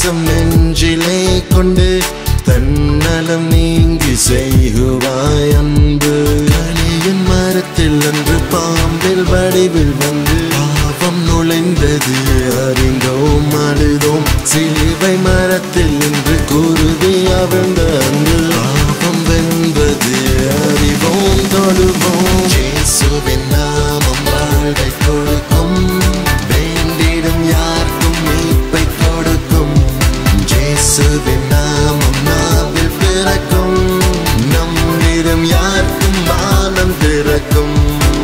பாசம் நெஞ்சிலே கொண்டு தன்னலம் நீங்கி செய்குவாய் அன்பு கனியின் மரத்தில் அன்று பாம்பில் வடிவில் வந்து பாவம் நுழைந்தது அறிந்தோம் அழுதோம் சிலுவை மரத்தில் இன்று குருதி அவிழ்ந்த அன்று பாவம் வென்பது அறிவோம் தொழுவோம் இயேசுவின் நாமம் வாழ்வை கொடுக்கும் வேண்டிடும் யாருக்கும் மீட்பை கொடுக்கும் இயேசுவின் நாமம் நாவில் பிறக்கும் நம்மிடம் யாருக்கும் வானம் திறக்கும்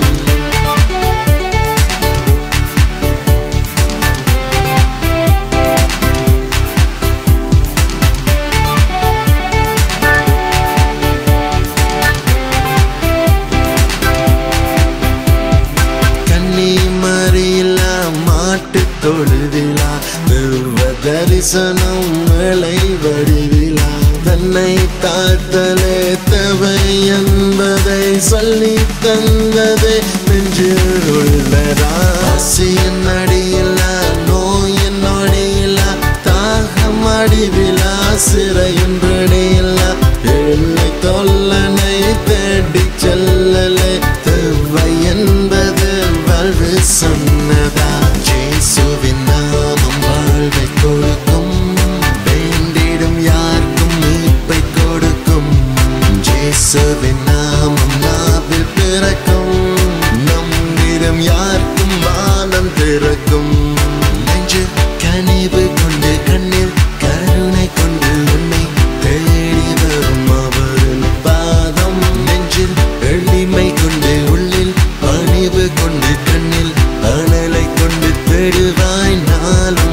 கன்னி மறியிலா மாட்டு தொழுதிலா தெய்வ தரிசனம் மலை வடிவிலா தன்னை தாழ்த்தலே தவை என்பதை சொல்லி தந்ததே நெஞ்சில் உள்ளதா பசியின் அடியிலா நோயின் நொடியிலா தாகம் அடிவிலா சிறையின் பிடியிலா என்னை தொல்லனை தேடி செல்லலே தேவை என்பது வாழ்வு சொன்னதா ஜேசுவின் நாமம் வாழ்வை கொடுக்கும் வேண்டிடும் யாருக்கும் மீட்பை கொடுக்கும் ஜேசுவின் நாமம் நாவில் பிறக்கும் நம்மிடம் யாருக்கும் வானம் திறக்கும் நெஞ்சு கனிவு கொண்டு கண்ணில் கருணை கொண்டு உன்னை தேடி வரும் அவரின் பாதம் நெஞ்சில் எளிமை கொண்டு உள்ளில் பணிவு கொண்டு கண்ணில் அனலை கொண்டு தேடுவாய் நாளும்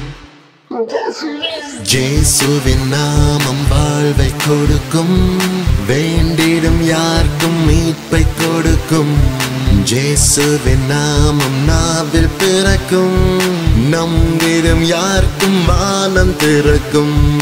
ஜேசுவின் நாமம் வாழ்வை கொடுக்கும் வேண்டிடும் யாருக்கும் மீட்பை கொடுக்கும் ஜேசுவின் நாமம் நாவில் பிறக்கும் நம்மிடம் யாருக்கும் வானம் திறக்கும்